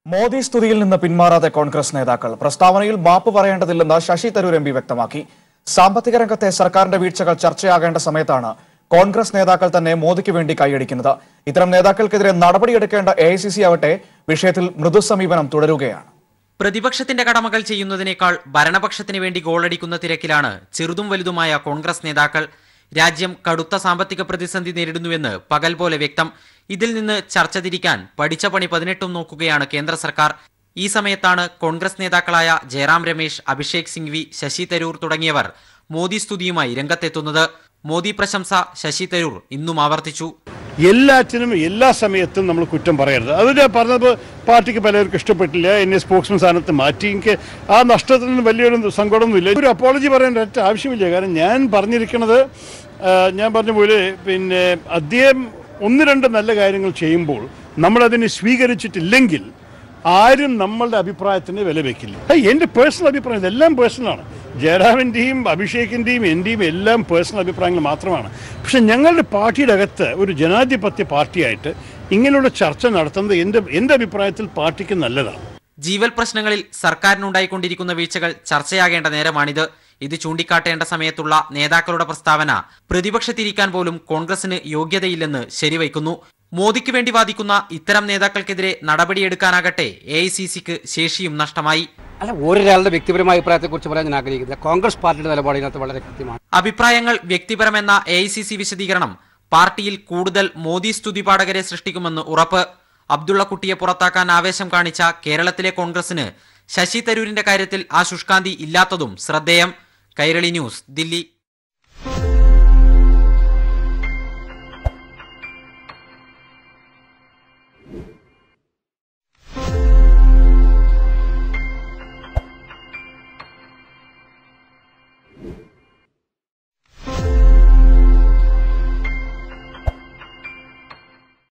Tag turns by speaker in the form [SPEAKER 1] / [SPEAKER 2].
[SPEAKER 1] മോദി സ്തുതിയിൽ നിന്ന് പിന്മാറാതെ കോൺഗ്രസ് നേതാക്കൾ പ്രസ്താവനയിൽ മാപ്പ് പറയേണ്ടതില്ലെന്ന് ശശി തരൂർ എം പി വ്യക്തമാക്കി സാമ്പത്തിക രംഗത്തെ സർക്കാരിന്റെ വീഴ്ചകൾ ചർച്ചയാകേണ്ട സമയത്താണ് കോൺഗ്രസ് നേതാക്കൾ തന്നെ മോദിക്ക് വേണ്ടി കൈയടിക്കുന്നത് ഇത്തരം നേതാക്കൾക്കെതിരെ നടപടിയെടുക്കേണ്ട എ ആവട്ടെ വിഷയത്തിൽ മൃദു സമീപനം തുടരുകയാണ്
[SPEAKER 2] പ്രതിപക്ഷത്തിന്റെ കടമകൾ ചെയ്യുന്നതിനേക്കാൾ ഭരണപക്ഷത്തിന് വേണ്ടി ഗോളടിക്കുന്ന തിരക്കിലാണ് ചെറുതും വലുതുമായ കോൺഗ്രസ് നേതാക്കൾ രാജ്യം കടുത്ത സാമ്പത്തിക പ്രതിസന്ധി നേരിടുന്നുവെന്ന് പകൽ പോലെ വ്യക്തം ഇതിൽ നിന്ന് ചർച്ച തിരിക്കാൻ പഠിച്ച പണി പതിനെട്ടും നോക്കുകയാണ് കേന്ദ്ര സർക്കാർ ഈ സമയത്താണ് കോൺഗ്രസ് നേതാക്കളായ ജയറാം രമേശ് അഭിഷേക് സിംഗ്വി ശശി തരൂർ തുടങ്ങിയവർ മോദി സ്തുതിയുമായി രംഗത്തെത്തുന്നത് മോദി പ്രശംസ ശശി തരൂർ ഇന്നും ആവർത്തിച്ചു
[SPEAKER 3] എല്ലാറ്റിനും എല്ലാ സമയത്തും നമ്മൾ കുറ്റം പറയരുത് അത് പറഞ്ഞപ്പോൾ പാർട്ടിക്ക് പലർക്കും ഇഷ്ടപ്പെട്ടില്ല എന്നെ സ്പോക്സ്മാൻ സ്ഥാനത്ത് മാറ്റി എനിക്ക് ആ നഷ്ടത്തിൽ നിന്ന് വലിയൊരു സങ്കടമൊന്നുമില്ല ഒരു അപ്പോളജി പറയേണ്ട ഒറ്റ ആവശ്യമില്ല കാരണം ഞാൻ പറഞ്ഞിരിക്കുന്നത് ആ, ഞാൻ പറഞ്ഞ പോലെ പിന്നെ അദ്ദേഹം ഒന്ന് രണ്ട് നല്ല കാര്യങ്ങൾ ചെയ്യുമ്പോൾ നമ്മളതിനെ സ്വീകരിച്ചിട്ടില്ലെങ്കിൽ ആരും നമ്മളുടെ അഭിപ്രായത്തിന് വില വെക്കില്ല ഏയ്, എൻ്റെ പേഴ്സണൽ അഭിപ്രായം ഇതെല്ലാം പേഴ്സണലാണ് ജയറാമിൻ്റെയും അഭിഷേകിൻ്റെയും എൻ്റെയും എല്ലാം പേഴ്സണൽ അഭിപ്രായങ്ങൾ മാത്രമാണ് പക്ഷെ ഞങ്ങളുടെ പാർട്ടിയുടെ അകത്ത് ഒരു ജനാധിപത്യ പാർട്ടിയായിട്ട് ഇങ്ങനെയുള്ള ചർച്ച നടത്തുന്നത് എൻ്റെ എൻ്റെ അഭിപ്രായത്തിൽ പാർട്ടിക്ക് നല്ലതാണ്
[SPEAKER 2] ജീവൽ പ്രശ്നങ്ങളിൽ സർക്കാരിനുണ്ടായിക്കൊണ്ടിരിക്കുന്ന വീഴ്ചകൾ ചർച്ചയാകേണ്ട നേരമാണിത് ഇത് ചൂണ്ടിക്കാട്ടേണ്ട സമയത്തുള്ള നേതാക്കളുടെ പ്രസ്താവന പ്രതിപക്ഷത്തിരിക്കാൻ പോലും കോൺഗ്രസിന് യോഗ്യതയില്ലെന്ന് ശരിവയ്ക്കുന്നു മോദിക്ക് വേണ്ടി വാദിക്കുന്ന ഇത്തരം നേതാക്കൾക്കെതിരെ നടപടിയെടുക്കാനാകട്ടെ എ ശേഷിയും നഷ്ടമായി
[SPEAKER 4] അല്ല ഒരാളുടെ വ്യക്തിപരമായ അഭിപ്രായത്തെക്കുറിച്ച് പറയാൻ ഞാൻ ആഗ്രഹിക്കുന്നില്ല കോൺഗ്രസ് പാർട്ടിയുടെ നിലപാട് ഇതിനകത്ത് വളരെ കൃത്യമാണ്
[SPEAKER 2] അഭിപ്രായങ്ങൾ വ്യക്തിപരമെന്ന എ വിശദീകരണം പാർട്ടിയിൽ കൂടുതൽ മോദി സ്തുതി പാഠകരെ സൃഷ്ടിക്കുമെന്ന് ഉറപ്പ് അബ്ദുള്ള കുട്ടിയെ പുറത്താക്കാൻ ആവേശം കാണിച്ച കേരളത്തിലെ കോൺഗ്രസിന് ശശി തരൂരിന്റെ കാര്യത്തിൽ ആ ശുഷ്കാന്തി ഇല്ലാത്തതും ശ്രദ്ധേയം കൈരളി ന്യൂസ് ദില്ലി